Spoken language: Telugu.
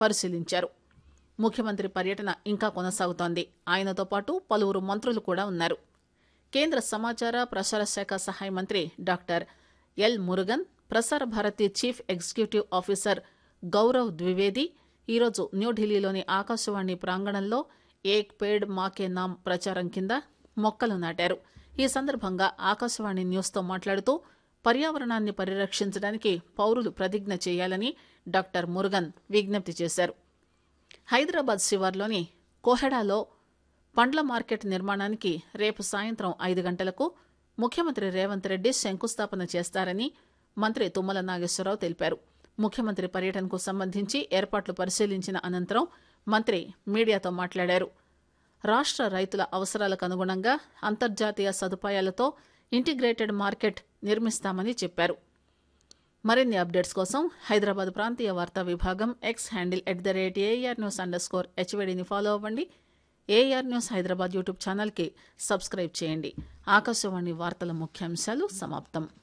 పరిశీలించారు ముఖ్యమంత్రి పర్యటన ఇంకా కొనసాగుతోంది ఆయనతో పాటు పలువురు మంత్రులు కూడా ఉన్నారు కేంద్ర సమాచార ప్రసార శాఖ సహాయ మంత్రి doctor L Murugan Prasar Bharati chief executive officer Gaurav Dwivedi ఈరోజు న్యూఢిల్లీలోని ఆకాశవాణి ప్రాంగణంలో ఏక్ పేడ్ మాకే నామ్ ప్రచారం కింద మొక్కలు నాటారు ఈ సందర్భంగా ఆకాశవాణి న్యూస్తో మాట్లాడుతూ పర్యావరణాన్ని పరిరక్షించడానికి పౌరులు ప్రతిజ్ఞ చేయాలని డాక్టర్ మురుగన్ విజ్ఞప్తి చేశారు హైదరాబాద్ శివార్లోని కోహెడాలో పండ్ల మార్కెట్ నిర్మాణానికి రేపు సాయంత్రం ఐదు గంటలకు ముఖ్యమంత్రి రేవంత్ రెడ్డి శంకుస్థాపన చేస్తారని మంత్రి తుమ్మల నాగేశ్వరరావు తెలిపారు ముఖ్యమంత్రి పర్యటనకు సంబంధించి ఏర్పాట్లు పరిశీలించిన అనంతరం మంత్రి మీడియాతో మాట్లాడారు రాష్ట్ర రైతుల అవసరాలకు అనుగుణంగా అంతర్జాతీయ సదుపాయాలతో ఇంటిగ్రేటెడ్ మార్కెట్ నిర్మిస్తామని చెప్పారు మరిన్ని అప్డేట్స్ కోసం హైదరాబాద్ ప్రాంతీయ వార్తా విభాగం X handle at the rate A R news underscore హెచ్వడిని ఫాలో అవ్వండి ఏఆర్ న్యూస్ హైదరాబాద్ యూట్యూబ్ ఛానల్కి సబ్స్క్రైబ్ చేయండి ఆకాశవాణి వార్తల ముఖ్యాంశాలు సమాప్తం